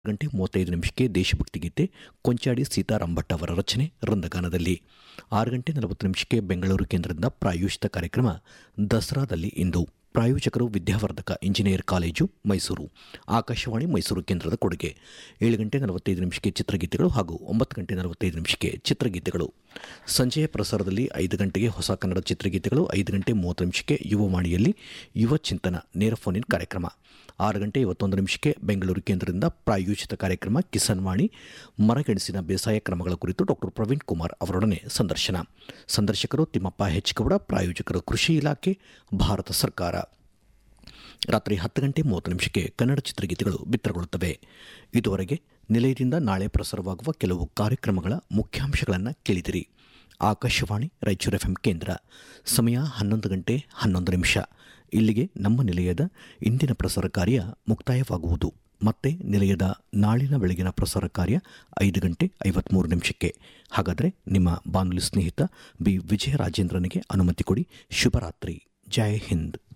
ಗಂಟೆ ಮೂವತ್ತೈದು ನಿಮಿಷಕ್ಕೆ ದೇಶಭಕ್ತಿ ಗೀತೆ ಕೊಂಚಾಡಿ ಸೀತಾರಾಮ್ ಭಟ್ ಅವರ ರಚನೆ ರಂದಗಾನದಲ್ಲಿ ಆರು ಗಂಟೆ ನಲವತ್ತು ನಿಮಿಷಕ್ಕೆ ಬೆಂಗಳೂರು ಕೇಂದ್ರದಿಂದ ಪ್ರಾಯೋಜಿತ ಕಾರ್ಯಕ್ರಮ ದಸರಾದಲ್ಲಿ ಇಂದು ಪ್ರಾಯೋಜಕರು ವಿದ್ಯಾವರ್ಧಕ ಇಂಜಿನಿಯರ್ ಕಾಲೇಜು ಮೈಸೂರು ಆಕಾಶವಾಣಿ ಮೈಸೂರು ಕೇಂದ್ರದ ಕೊಡುಗೆ ಏಳು ಗಂಟೆ ನಲವತ್ತೈದು ನಿಮಿಷಕ್ಕೆ ಚಿತ್ರಗೀತೆಗಳು ಹಾಗೂ ಒಂಬತ್ತು ಗಂಟೆ ನಲವತ್ತೈದು ನಿಮಿಷಕ್ಕೆ ಚಿತ್ರಗೀತೆಗಳು ಸಂಜೆಯ ಪ್ರಸಾರದಲ್ಲಿ ಐದು ಗಂಟೆಗೆ ಹೊಸ ಕನ್ನಡ ಚಿತ್ರಗೀತೆಗಳು ಐದು ಗಂಟೆ ಮೂವತ್ತು ನಿಮಿಷಕ್ಕೆ ಯುವವಾಣಿಯಲ್ಲಿ ಯುವ ಚಿಂತನ ನೇರ ಫೋನ್ ಇನ್ ಕಾರ್ಯಕ್ರಮ ಆರು ಗಂಟೆ ಇವತ್ತೊಂದು ನಿಮಿಷಕ್ಕೆ ಬೆಂಗಳೂರು ಕೇಂದ್ರದಿಂದ ಪ್ರಾಯೋಜಿತ ಕಾರ್ಯಕ್ರಮ ಕಿಸಾನ್ ವಾಣಿ ಮರಗೆಣಸಿನ ಬೇಸಾಯ ಕ್ರಮಗಳ ಕುರಿತು ಡಾಕ್ಟರ್ ಪ್ರವೀಣ್ ಕುಮಾರ್ ಅವರೊಡನೆ ಸಂದರ್ಶನ ಸಂದರ್ಶಕರು ತಿಮ್ಮಪ್ಪ ಹೆಚ್ಗೌಡ ಪ್ರಾಯೋಜಕರು ಕೃಷಿ ಇಲಾಖೆ ಭಾರತ ಸರ್ಕಾರ ರಾತ್ರಿ ಹತ್ತು ಗಂಟೆ ಮೂವತ್ತು ನಿಮಿಷಕ್ಕೆ ಕನ್ನಡ ಚಿತ್ರಗೀತೆಗಳು ಬಿತ್ತರಗೊಳ್ಳುತ್ತವೆ ಇದುವರೆಗೆ ನಿಲಯದಿಂದ ನಾಳೆ ಪ್ರಸಾರವಾಗುವ ಕೆಲವು ಕಾರ್ಯಕ್ರಮಗಳ ಮುಖ್ಯಾಂಶಗಳನ್ನು ಕೇಳಿದಿರಿ ಆಕಾಶವಾಣಿ ರಾಯಚೂರು ಎಫ್ಎಂ ಕೇಂದ್ರ ಸಮಯ ಹನ್ನೊಂದು ಗಂಟೆ ಹನ್ನೊಂದು ನಿಮಿಷ ಇಲ್ಲಿಗೆ ನಮ್ಮ ನಿಲಯದ ಇಂದಿನ ಪ್ರಸಾರ ಕಾರ್ಯ ಮುಕ್ತಾಯವಾಗುವುದು ಮತ್ತೆ ನಿಲಯದ ನಾಳಿನ ಬೆಳಗಿನ ಪ್ರಸಾರ ಕಾರ್ಯ ಐದು ಗಂಟೆ ಐವತ್ಮೂರು ನಿಮಿಷಕ್ಕೆ ಹಾಗಾದರೆ ನಿಮ್ಮ ಬಾನುಲಿ ಸ್ನೇಹಿತ ಬಿ ವಿಜಯರಾಜೇಂದ್ರನಿಗೆ ಅನುಮತಿ ಕೊಡಿ ಶುಭರಾತ್ರಿ ಜೈ ಹಿಂದ್